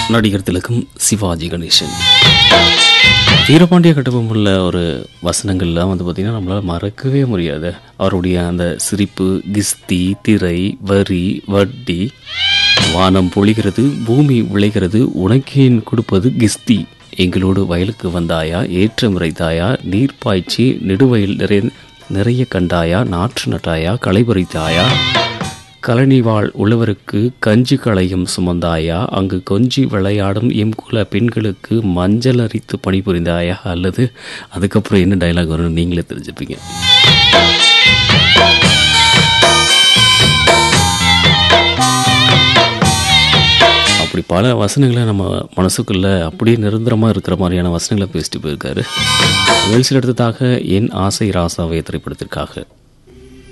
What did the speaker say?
நடிகர் திலகம் சிவாஜி கணேசன் வீரபாண்டிய கட்டபொம்மனில் ஒரு வசனங்கள்லாம் வந்து பார்த்திங்கன்னா நம்மளால் மறக்கவே முடியாது அவருடைய அந்த சிரிப்பு கிஸ்தி திரை வரி வட்டி வானம் பொழிகிறது பூமி விளைகிறது உனக்கேன் கொடுப்பது கிஸ்தி எங்களோடு வயலுக்கு வந்தாயா ஏற்றம் இறைத்தாயா நீர் பாய்ச்சி நெடுவயல் நிறைய நிறைய கண்டாயா நாற்று நட்டாயா களை பறித்தாயா கழனிவாள் உழவருக்கு கஞ்சி களையும் சுமந்தாயா அங்கு கொஞ்சி விளையாடும் எம் குல பெண்களுக்கு மஞ்சள் அரித்து பணிபுரிந்தாயா அல்லது அதுக்கப்புறம் என்ன டைலாக் வரும்னு நீங்களே தெரிஞ்சுப்பீங்க அப்படி பல வசனங்களை நம்ம மனசுக்குள்ள அப்படியே நிரந்தரமாக இருக்கிற மாதிரியான வசனங்களை பேசிட்டு போயிருக்காரு நிகழ்ச்சியில் எடுத்ததாக என் ஆசை ராசாவை திரைப்படத்திற்காக